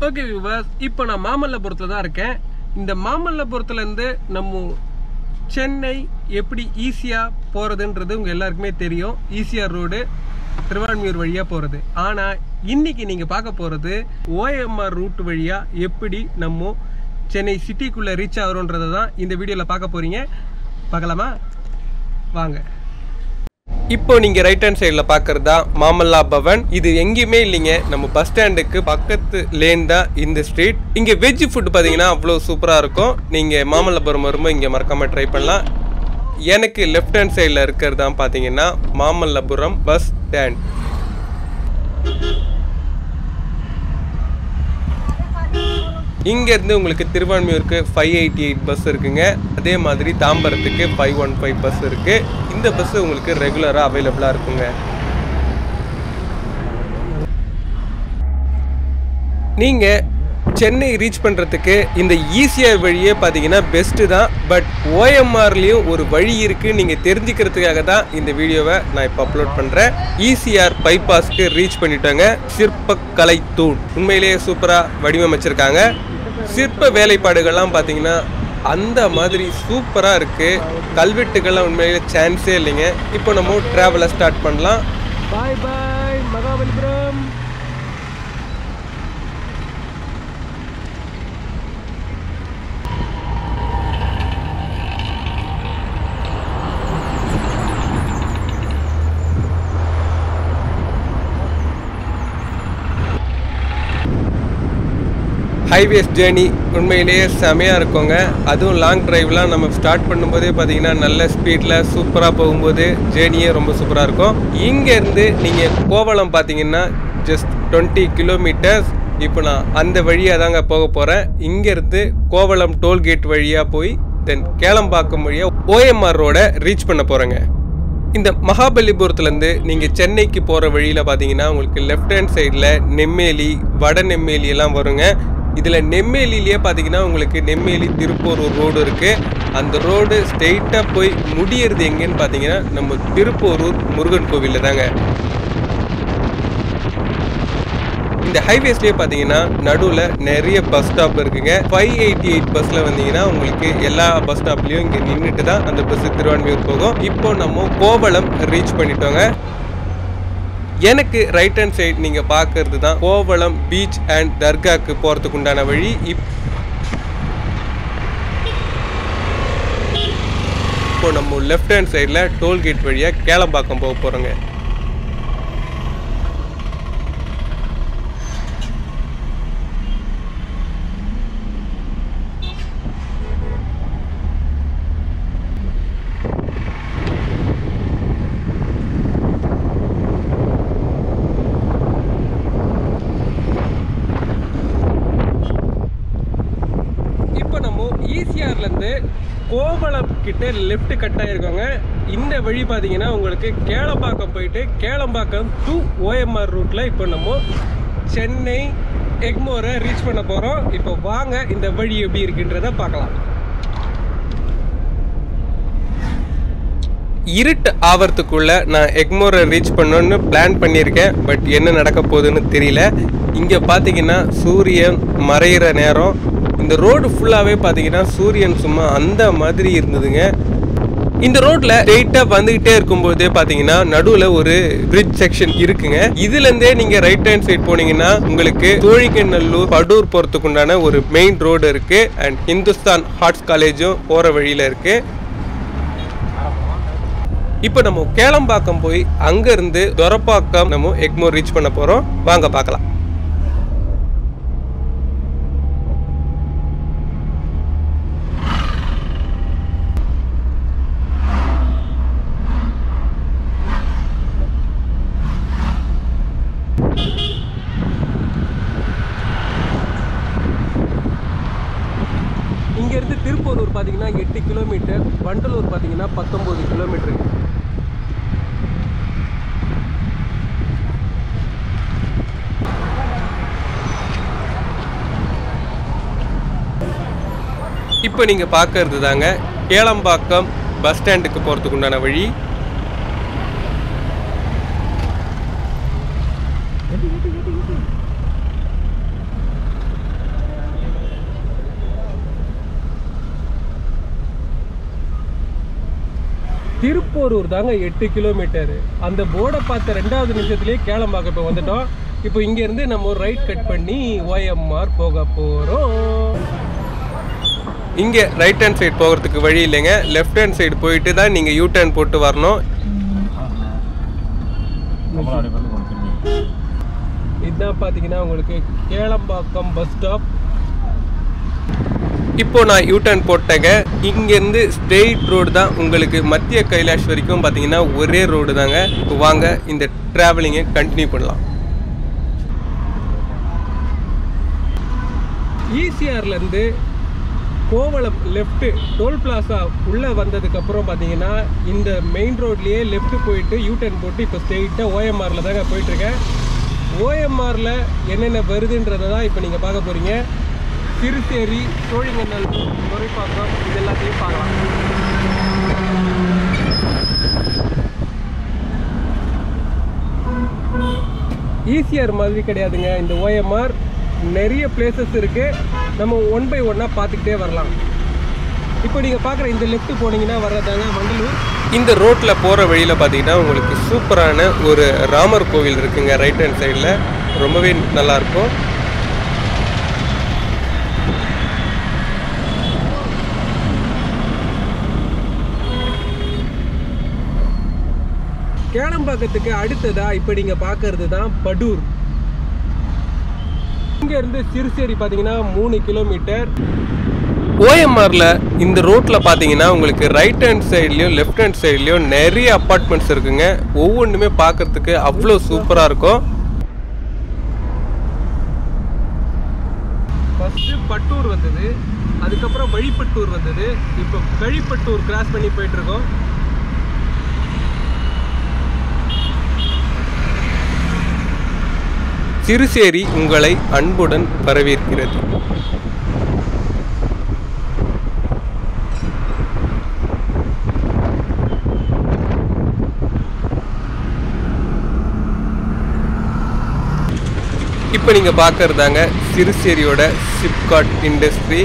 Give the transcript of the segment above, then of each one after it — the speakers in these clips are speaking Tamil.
ஓகே விவாஸ் இப்போ நான் மாமல்லபுரத்தில் தான் இருக்கேன் இந்த மாமல்லபுரத்துல இருந்து நம்ம சென்னை எப்படி ஈஸியாக போகிறதுன்றது உங்கள் எல்லாருக்குமே தெரியும் ஈசிஆர் ரோடு திருவான்மியூர் வழியாக போகிறது ஆனால் இன்னைக்கு நீங்கள் பார்க்க போகிறது ஓஎம்ஆர் ரூட் வழியாக எப்படி நம்ம சென்னை சிட்டிக்குள்ளே ரீச் ஆகிறோன்றதை தான் இந்த வீடியோவில் பார்க்க போகிறீங்க பார்க்கலாமா வாங்க இப்போ நீங்க ரைட் ஹேண்ட் சைடுல பாக்குறது தான் மாமல்லா பவன் இது எங்கேயுமே இல்லைங்க நம்ம பஸ் ஸ்டாண்டுக்கு பக்கத்து லேன் தான் இந்த ஸ்ட்ரீட் இங்க வெஜ் ஃபுட் பாத்தீங்கன்னா அவ்வளோ சூப்பரா இருக்கும் நீங்க மாமல்லபுரம் வரும்போது இங்க மறக்காம ட்ரை பண்ணலாம் எனக்கு லெஃப்ட் ஹேண்ட் சைடில் இருக்கிறது தான் பார்த்தீங்கன்னா மாமல்லபுரம் பஸ் ஸ்டாண்ட் இங்கேருந்து உங்களுக்கு திருவான்மியூருக்கு ஃபைவ் எயிட்டி எயிட் பஸ் இருக்குங்க அதே மாதிரி தாம்பரத்துக்கு ஃபைவ் ஒன் ஃபைவ் பஸ் இருக்குது இந்த பஸ் உங்களுக்கு ரெகுலராக அவைலபிளாக இருக்குங்க நீங்கள் சென்னை ரீச் பண்ணுறதுக்கு இந்த ஈசிஆர் வழியே பார்த்தீங்கன்னா பெஸ்ட்டு தான் பட் ஓஎம்ஆர்லேயும் ஒரு வழி இருக்குது நீங்கள் தெரிஞ்சுக்கிறதுக்காக தான் இந்த வீடியோவை நான் இப்போ அப்லோட் பண்ணுறேன் ஈசிஆர் பைபாஸ்க்கு ரீச் பண்ணிட்டோங்க சிற்பக்கலை தூண் உண்மையிலேயே சூப்பராக வடிவமைச்சிருக்காங்க சிற்ப வேலைப்பாடுகள்லாம் பார்த்தீங்கன்னா அந்த மாதிரி சூப்பராக இருக்குது கல்வெட்டுகள்லாம் உண்மையிலே சான்ஸே இல்லைங்க இப்போ நம்ம ட்ராவலை ஸ்டார்ட் பண்ணலாம் bye bye Mahabalipuram highways journey உண்மையிலேயே செமையாக இருக்குங்க அதுவும் லாங் டிரைவ்லாம் நம்ம ஸ்டார்ட் பண்ணும்போதே பார்த்தீங்கன்னா நல்ல ஸ்பீடில் சூப்பராக போகும்போது ஜேர்னியே ரொம்ப சூப்பராக இருக்கும் இங்கேருந்து நீங்கள் கோவளம் பார்த்தீங்கன்னா ஜஸ்ட் டுவெண்ட்டி கிலோமீட்டர்ஸ் இப்போ நான் அந்த வழியாக தாங்க போக போகிறேன் இங்கேருந்து கோவளம் டோல்கேட் வழியாக போய் தென் கேளம்பாக்கம் வழியாக ஓஎம்ஆர் ரோட ரீச் பண்ண போகிறேங்க இந்த மகாபலிபுரத்துலேருந்து நீங்கள் சென்னைக்கு போகிற வழியில் பார்த்தீங்கன்னா உங்களுக்கு லெஃப்ட் ஹேண்ட் சைடில் நெம்மேலி வட நெம்மேலி எல்லாம் வருங்க இதில் நெம்மேலிலேயே பார்த்தீங்கன்னா உங்களுக்கு நெம்மேலி திருப்பூர் ஒரு ரோடு இருக்குது அந்த ரோடு ஸ்ட்ரெயிட்டாக போய் முடியறது எங்கேன்னு பார்த்தீங்கன்னா நம்ம திருப்பூரூர் முருகன் கோவிலில் தாங்க இந்த ஹைவேஸ்லேயே பார்த்தீங்கன்னா நடுவில் நிறைய பஸ் ஸ்டாப் இருக்குங்க ஃபைவ் எயிட்டி எயிட் பஸ்ஸில் வந்தீங்கன்னா உங்களுக்கு எல்லா பஸ் ஸ்டாப்லேயும் இங்கே நின்றுட்டு தான் அந்த பஸ் திருவான்மியூர் போகும் இப்போ நம்ம கோவளம் ரீச் பண்ணிட்டோங்க எனக்கு ரைட் ஹேண்ட் சைடு நீங்கள் பார்க்கறது தான் கோவளம் பீச் அண்ட் தர்காக்கு போகிறதுக்கு உண்டான வழி இப் இப்போ நம்ம லெஃப்ட் ஹேண்ட் சைடில் டோல்கேட் வழியாக கேளம்பாக்கம் போக போகிறோங்க இப்போ நம்ம ஈசிஆர்லேருந்து கோவளம் கிட்ட லெஃப்ட் கட் ஆயிருக்கோங்க இந்த வழி பார்த்தீங்கன்னா உங்களுக்கு கேளம்பாக்கம் போயிட்டு கேளம்பாக்கம் டு ஓஎம்ஆர் ரூட்டில் இப்போ நம்ம சென்னை எக்மோரை ரீச் பண்ண போகிறோம் இப்போ வாங்க இந்த வழி எப்படி இருக்குன்றத பார்க்கலாம் இருட்டு ஆவறதுக்குள்ள நான் எக்மோரை ரீச் பண்ணணும்னு பிளான் பண்ணியிருக்கேன் பட் என்ன நடக்க போகுதுன்னு தெரியல இங்கே பார்த்தீங்கன்னா சூரியன் மறையிற நேரம் இந்த ரோடு ஃபுல்லாகவே பார்த்தீங்கன்னா சூரியன் சும்மா அந்த மாதிரி இருந்ததுங்க இந்த ரோட்ல ஸ்ட்ரெயிட்டா வந்துகிட்டே இருக்கும்போதே பாத்தீங்கன்னா நடுவுல ஒரு பிரிட்ஜ் செக்ஷன் இருக்குங்க இதுல இருந்தே நீங்க ரைட் ஹேண்ட் சைடு போனீங்கன்னா உங்களுக்கு தோழிக்கநல்லூர் படூர் போறதுக்கு உண்டான ஒரு மெயின் ரோடு இருக்கு அண்ட் இந்துஸ்தான் ஆர்ட்ஸ் காலேஜும் போற வழியில இருக்கு இப்போ நம்ம கேளம்பாக்கம் போய் அங்க இருந்து துரப்பாக்கம் நம்ம எக்மோர் ரீச் பண்ண போறோம் வாங்க பார்க்கலாம் இங்கேருந்து திருப்பூரூர் பார்த்தீங்கன்னா எட்டு கிலோமீட்டர் வண்டலூர் பார்த்தீங்கன்னா பத்தொம்போது கிலோமீட்டர் இப்போ நீங்கள் பார்க்கறது தாங்க கேளம்பாக்கம் பஸ் ஸ்டாண்டுக்கு போகிறதுக்கு உண்டான வழி திருப்போரூர் தாங்க எட்டு கிலோமீட்டர் அந்த போர்டை பார்த்த ரெண்டாவது நிமிஷத்துலேயே கேளம்பாக்கம் இப்போ வந்துட்டோம் இப்போ இங்கேருந்து நம்ம ஒரு ரைட் கட் பண்ணி ஓஎம்ஆர் போக போகிறோம் இங்கே ரைட் ஹேண்ட் சைடு போகிறதுக்கு வழி இல்லைங்க லெஃப்ட் ஹேண்ட் சைடு போயிட்டு தான் நீங்கள் யூ டர்ன் போட்டு வரணும் இதுதான் பார்த்தீங்கன்னா உங்களுக்கு கேளம்பாக்கம் பஸ் ஸ்டாப் இப்போ நான் யூ டர்ன் போட்டேங்க இங்கேருந்து ஸ்ட்ரெயிட் ரோடு தான் உங்களுக்கு மத்திய கைலாஷ் வரைக்கும் பார்த்தீங்கன்னா ஒரே ரோடு தாங்க இப்போ வாங்க இந்த ட்ராவலிங்கை கண்டினியூ பண்ணலாம் ஈசிஆர்லேருந்து கோவளம் லெஃப்ட் டோல் பிளாசா உள்ளே வந்ததுக்கப்புறம் பார்த்தீங்கன்னா இந்த மெயின் ரோட்லேயே லெஃப்ட் போயிட்டு யூ டர்ன் போட்டு இப்போ ஸ்ட்ரெயிட்டாக ஓஎம்ஆரில் தாங்க போயிட்டுருக்கேன் ஓஎம்ஆரில் என்னென்ன வருதுன்றதை தான் இப்போ நீங்கள் பார்க்க போகிறீங்க சிறுசேரி சோழிங்கநல் துறைப்பாக்கம் இது எல்லாத்தையும் பார்க்கலாம் ஈசிஆர் மாதிரி கிடையாதுங்க இந்த ஓஎம்ஆர் நிறைய பிளேசஸ் இருக்கு நம்ம ஒன் பை ஒன்னாக பார்த்துக்கிட்டே வரலாம் இப்போ நீங்கள் பார்க்குற இந்த லெஃப்ட் போனீங்கன்னா வர்றதாங்க மண்டலூர் இந்த ரோட்டில் போகிற வழியில் பார்த்தீங்கன்னா உங்களுக்கு சூப்பரான ஒரு ராமர் கோவில் இருக்குங்க ரைட் ஹேண்ட் சைடில் ரொம்பவே நல்லாயிருக்கும் கேளம்பாக்கத்துக்கு அடுத்ததா இப்போ நீங்க பார்க்கறது தான் படூர் இங்க இருந்து சிறுசேரி பாத்தீங்கன்னா மூணு கிலோமீட்டர் ஓஎம்ஆர்ல இந்த ரோட்ல பாத்தீங்கன்னா உங்களுக்கு ரைட் ஹேண்ட் சைட்லயும் லெஃப்ட் ஹேண்ட் சைட்லயும் நிறைய அப்பார்ட்மெண்ட்ஸ் இருக்குங்க ஒவ்வொன்றுமே பார்க்கறதுக்கு அவ்வளோ சூப்பரா இருக்கும் ஃபர்ஸ்ட் பட்டூர் வந்தது அதுக்கப்புறம் வழிப்பட்டூர் வந்தது இப்போ கழிப்பட்டூர் கிராஸ் பண்ணி போயிட்டு இருக்கோம் சிறுசேரி உங்களை அன்புடன் வரவேற்கிறது இப்போ நீங்க பார்க்கறதாங்க சிறுசேரியோட SIPCOT industry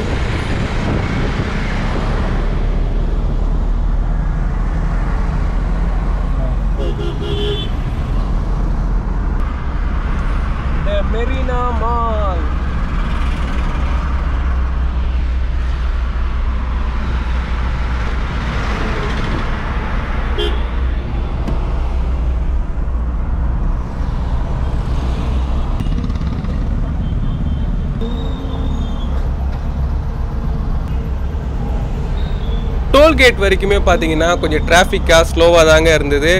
the Marina Mall. Tollgate வரைக்குமே பார்த்தீங்கன்னா கொஞ்சம் டிராஃபிக்காக ஸ்லோவாக தாங்க இருந்தது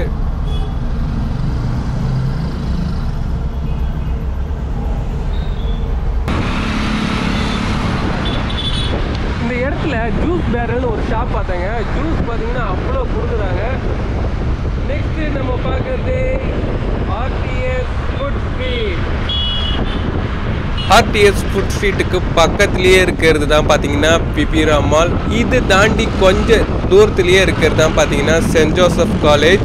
இந்த இடத்துல ஜூஸ் பேரல்னு ஒரு ஷாப் பார்த்தேங்க ஜூஸ் பார்த்தீங்கன்னா அவ்வளோ கொடுக்குறாங்க நெக்ஸ்ட் நம்ம பார்க்கறது RTS food street RTS food ஸ்ட்ரீட்டுக்கு பக்கத்துலேயே இருக்கிறது தான் பார்த்தீங்கன்னா பிபிரா மால் இது தாண்டி கொஞ்சம் தூரத்துலேயே இருக்கிறது தான் பார்த்தீங்கன்னா saint Joseph college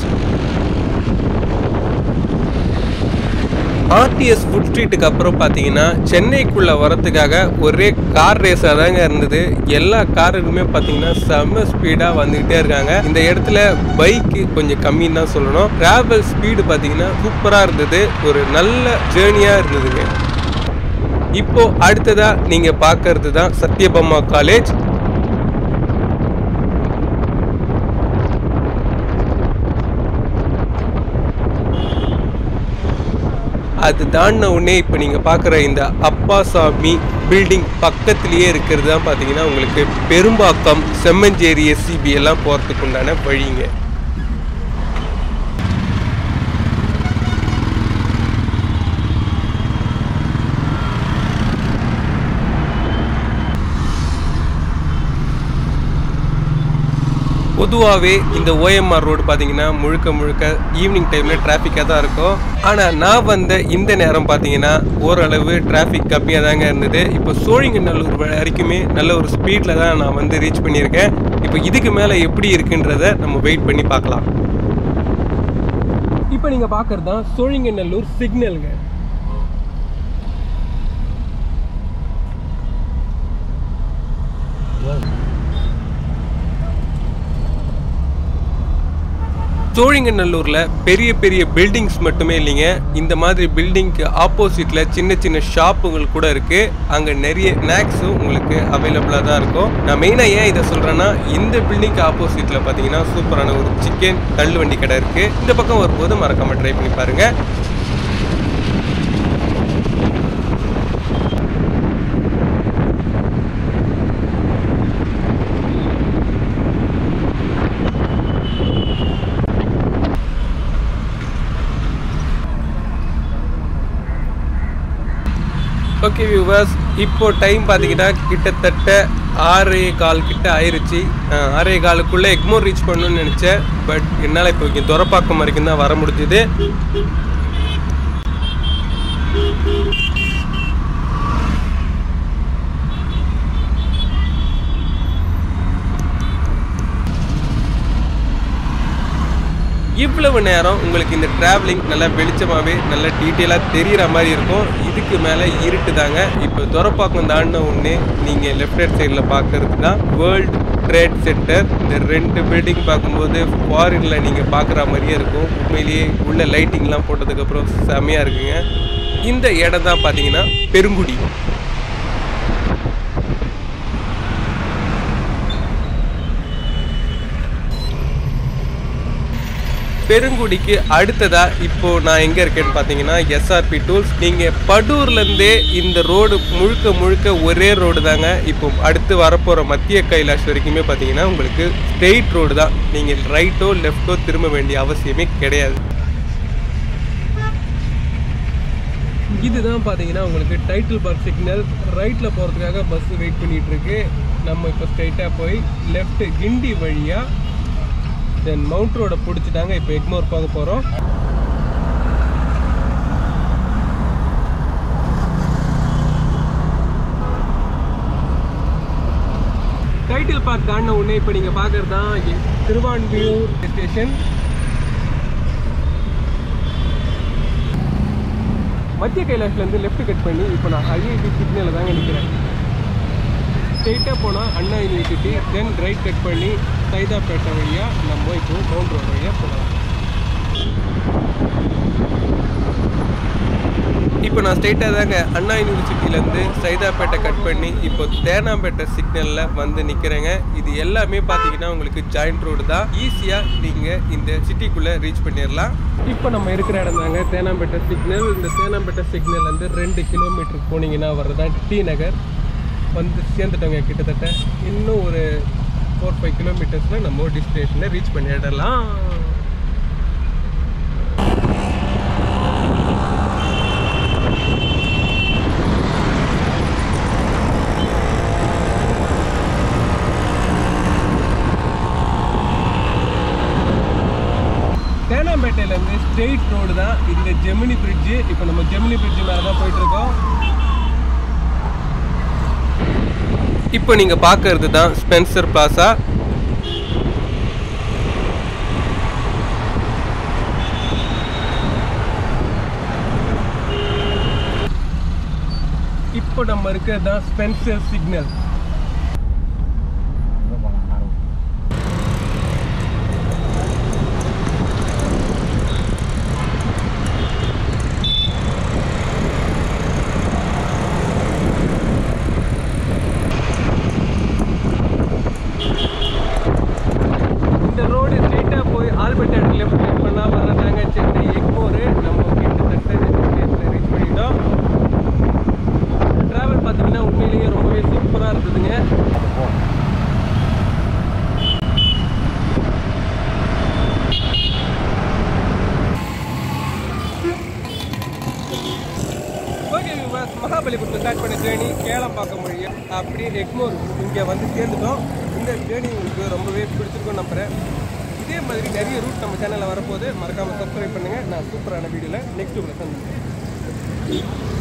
RTS food ஸ்ட்ரீட்டுக்கு அப்புறம் பார்த்தீங்கன்னா சென்னைக்குள்ளே வரத்துக்காக ஒரே கார் ரேஸாக தாங்க இருந்தது எல்லா காருக்குமே பார்த்தீங்கன்னா செம்ம ஸ்பீடாக வந்துக்கிட்டே இருக்காங்க இந்த இடத்துல பைக்கு கொஞ்சம் கம்மின்னு தான் சொல்லணும் ட்ராவல் ஸ்பீடு பார்த்தீங்கன்னா சூப்பராக இருந்தது ஒரு நல்ல ஜேர்னியாக இருந்ததுங்க இப்போ அடுத்ததா நீங்க பார்க்கறது தான் சத்யபாமா காலேஜ் அது தாண்டின உடனே இப்போ நீங்கள் பார்க்குற இந்த அப்பாசாமி பில்டிங் பக்கத்துலேயே இருக்கிறது தான் பார்த்தீங்கன்னா உங்களுக்கு பெரும்பாக்கம் செம்மஞ்சேரி எஸ்சிபி எல்லாம் போகிறதுக்கு உண்டான வழிங்க பொதுவாகவே இந்த ஓஎம்ஆர் ரோடு பார்த்தீங்கன்னா முழுக்க முழுக்க ஈவினிங் டைமில் டிராஃபிக்காக தான் இருக்கும் ஆனால் நான் வந்த இந்த நேரம் பார்த்தீங்கன்னா ஓரளவு டிராஃபிக் கம்மியாக தாங்க இருந்தது இப்போ சோழிங்கநல்லூர் வரைக்குமே நல்ல ஒரு ஸ்பீடில் தான் நான் வந்து ரீச் பண்ணியிருக்கேன் இப்போ இதுக்கு மேலே எப்படி இருக்குன்றத நம்ம வெயிட் பண்ணி பார்க்கலாம் இப்போ நீங்கள் பார்க்குறது தான் சோழிங்கநல்லூர் சிக்னலுங்க சோழிங்கநல்லூர்ல பெரிய பெரிய பில்டிங்ஸ் மட்டுமே இல்லைங்க இந்த மாதிரி பில்டிங்க்கு ஆப்போசிட்ல சின்ன சின்ன ஷாப்புகள் கூட இருக்கு அங்க நிறைய ஸ்நாக்ஸும் உங்களுக்கு அவைலபிளா தான் இருக்கும் நான் மெயினா ஏன் இதை சொல்றேன்னா இந்த பில்டிங்க்கு ஆப்போசிட்ல பாத்தீங்கன்னா சூப்பரான ஒரு சிக்கன் தள்ளுவண்டி கடை இருக்கு இந்த பக்கம் வரும்போது மறக்காம ட்ரை பண்ணி பாருங்க ஓகே வியூவர்ஸ் இப்போ டைம் பார்த்தீங்கன்னா கிட்டத்தட்ட ஆறே கால் கிட்ட ஆயிருச்சு அஹ் ஆறே காலுக்குள்ளே எக்மோர் ரீச் பண்ணணும்னு நினச்சேன் பட் என்னால் இப்போ இங்கே துறப்பாக்கம் வரைக்கும் தான் வர முடிஞ்சுது இவ்வளவு நேரம் உங்களுக்கு இந்த டிராவலிங் நல்லா வெளிச்சமாகவே நல்லா டீட்டெயிலாக தெரிகிற மாதிரி இருக்கும் இதுக்கு மேலே இருட்டு தாங்க இப்போ துறப்பாக்கம் தாண்டின உடனே நீங்கள் லெஃப்ட் ஹேண்ட் சைடில் பார்க்கறது தான் வேர்ல்ட் ட்ரேட் சென்டர் இந்த ரெண்டு பில்டிங் பார்க்கும்போது ஃபாரினில் நீங்கள் பார்க்குற மாதிரியே இருக்கும் உண்மையிலேயே உள்ள லைட்டிங்லாம் போட்டதுக்கப்புறம் செம்மையாக இருக்குங்க இந்த இடம் தான் பார்த்தீங்கன்னா பெருங்குடி பெருங்குடிக்கு அடுத்ததா இப்போ நான் எங்க இருக்கேன்னு பாத்தீங்கன்னா எஸ்ஆர்பி டூல்ஸ் நீங்க படூர்ல இருந்தே இந்த ரோடு முழுக்க முழுக்க ஒரே ரோடு தாங்க இப்போ அடுத்து வரப்போற மத்திய கைலாஷ் வரைக்குமே பாத்தீங்கன்னா உங்களுக்கு ஸ்ட்ரெயிட் ரோடு தான் நீங்க ரைட்டோ லெஃப்டோ திரும்ப வேண்டிய அவசியமே கிடையாது இதுதான் பார்த்தீங்கன்னா உங்களுக்கு டைட்டில் பார்க் சிக்னல் ரைட்டில் போகிறதுக்காக பஸ் வெயிட் பண்ணிட்டு இருக்கு நம்ம இப்போ ஸ்ட்ரைட்டாக போய் லெஃப்ட் கிண்டி வழியாக தென் மவுண்ட் ரோட பிடிச்சிட்டாங்க இப்போ எக்மோர் போக போகிறோம் டைட்டில் பார்க் தாண்டின உடனே இப்போ நீங்கள் பார்க்குறது தான் திருவான்மியூர் ஸ்டேஷன் மத்திய கைலாஷ்லேருந்து லெஃப்ட் கட் பண்ணி இப்போ நான் ஐஐடி சிக்னலில் தாங்க நிற்கிறேன் ஸ்ட்ரெயிட்டாக போனால் Anna university then right cut பண்ணி சைதாப்பேட்டை வழியாக நம்ம இப்போ மவுண்ட் ரோடு வழியாக போகலாம் இப்போ நான் ஸ்ட்ரெயிட்டாக தாங்க அண்ணா யூனிவர்சிட்டியிலேருந்து சைதாப்பேட்டை கட் பண்ணி இப்போ தேனாம்பேட்டை சிக்னலில் வந்து நிற்கிறேங்க இது எல்லாமே பார்த்தீங்கன்னா உங்களுக்கு ஜாயிண்ட் ரோடு தான் ஈஸியாக நீங்கள் இந்த சிட்டிக்குள்ளே ரீச் பண்ணிடலாம் இப்போ நம்ம இருக்கிற இடம் தாங்க தேனாம்பேட்டை சிக்னல் இந்த தேனாம்பேட்டை சிக்னல் வந்து ரெண்டு கிலோமீட்டர் போனீங்கன்னா வர்றதான் டி நகர் வந்து சேர்ந்துட்டோங்க கிட்டத்தட்ட இன்னும் ஒரு ஃபோர் ஃபைவ் கிலோமீட்டர்ஸில் நம்ம டெஸ்டினேஷனை ரீச் பண்ணிடலாம் தேனாம்பேட்டையிலேருந்து ஸ்ட்ரெயிட் ரோடு தான் இந்த ஜெமினி பிரிட்ஜு இப்போ நம்ம ஜெமினி பிரிட்ஜு மேலே தான் போயிட்டு இருக்கோம் இப்போ நீங்க பார்க்கறது தான் ஸ்பென்சர் பிளாசா இப்போ நம்ம இருக்கிறது தான் ஸ்பென்சர் சிக்னல் இந்த ரோடு ஸ்ட்ரெயிட்டாக போய் ஆல்பர்ட் லெஃப்ட் கட் பண்ணால் வர்றதாங்க சென்னை எக்மோரு நம்ம கிட்டத்தட்ட டெஸ்டினேஷனை ரீச் பண்ணிட்டோம் ட்ராவல் பார்த்தீங்கன்னா உண்மையிலேயே ரொம்பவே சூப்பராக இருந்ததுங்க ஓகே விவாஸ் மகாபலிபுரத்தை ஸ்டார்ட் பண்ண ஜேர்னி கேளம்பாக்கம் வழியா அப்படியே எக்மோர் இங்கே வந்து சேர்ந்துட்டோம் இந்த ஜேர்னி உங்களுக்கு ரொம்பவே பிடிச்சிருக்கும்னு நம்புறேன் இதே மாதிரி நிறைய ரூட் நம்ம சேனலில் வரப்போது மறக்காமல் சப்ஸ்கிரைப் பண்ணுங்கள் நான் சூப்பரான வீடியோவில் நெக்ஸ்ட் உங்களை சந்திக்கிறேன்